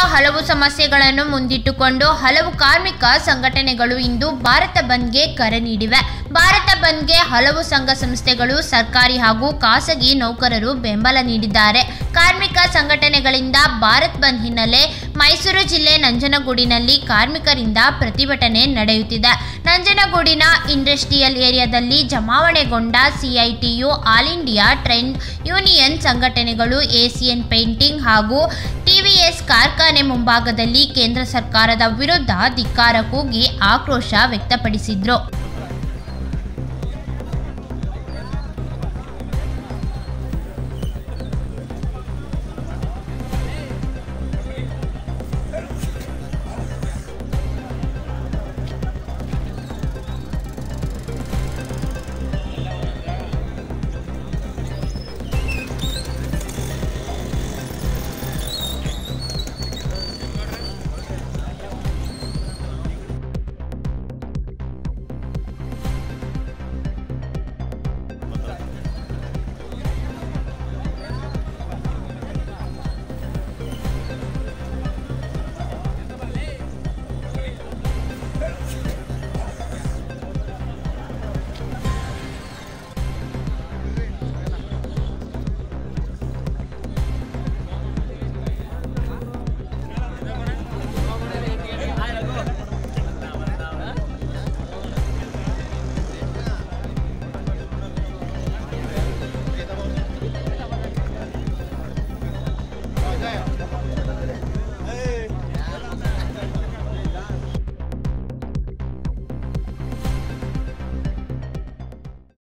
ಹಲವು ಸಮಸ್ಯೆಗಳನ್ನು ಮುಂದಿಟ್ಟುಕೊಂಡು ಹಲವು ಕಾರ್ಮಿಕ ಸಂಘಟನೆಗಳು ಇಂದು ಭಾರತ ಬಂದ್ಗೆ ಕರೆ ನೀಡಿವೆ ಭಾರತ ಬಂದ್ಗೆ ಹಲವು ಸಂಘ ಸಂಸ್ಥೆಗಳು ಸರ್ಕಾರಿ ಹಾಗೂ ಖಾಸಗಿ ನೌಕರರು ಬೆಂಬಲ ನೀಡಿದ್ದಾರೆ ಕಾರ್ಮಿಕ ಸಂಘಟನೆಗಳಿಂದ ಭಾರತ್ ಬಂದ್ ಹಿನ್ನೆಲೆ ಮೈಸೂರು ಜಿಲ್ಲೆ ನಂಜನಗೂಡಿನಲ್ಲಿ ಕಾರ್ಮಿಕರಿಂದ ಪ್ರತಿಭಟನೆ ನಡೆಯುತ್ತಿದೆ ನಂಜನಗೂಡಿನ ಇಂಡಸ್ಟ್ರಿಯಲ್ ಏರಿಯಾದಲ್ಲಿ ಜಮಾವಣೆಗೊಂಡ CITU all India trade union ಸಂಘಟನೆಗಳು ಏಸಿಯನ್ ಪೇಂಟಿಂಗ್ ಹಾಗೂ ಟಿವಿಎಸ್ ಕಾರ್ಖಾನೆ ಮುಂಭಾಗದಲ್ಲಿ ಕೇಂದ್ರ ಸರ್ಕಾರದ ವಿರುದ್ಧ ಧಿಕ್ಕಾರ ಕೂಗಿ ಆಕ್ರೋಶ ವ್ಯಕ್ತಪಡಿಸಿದ್ರು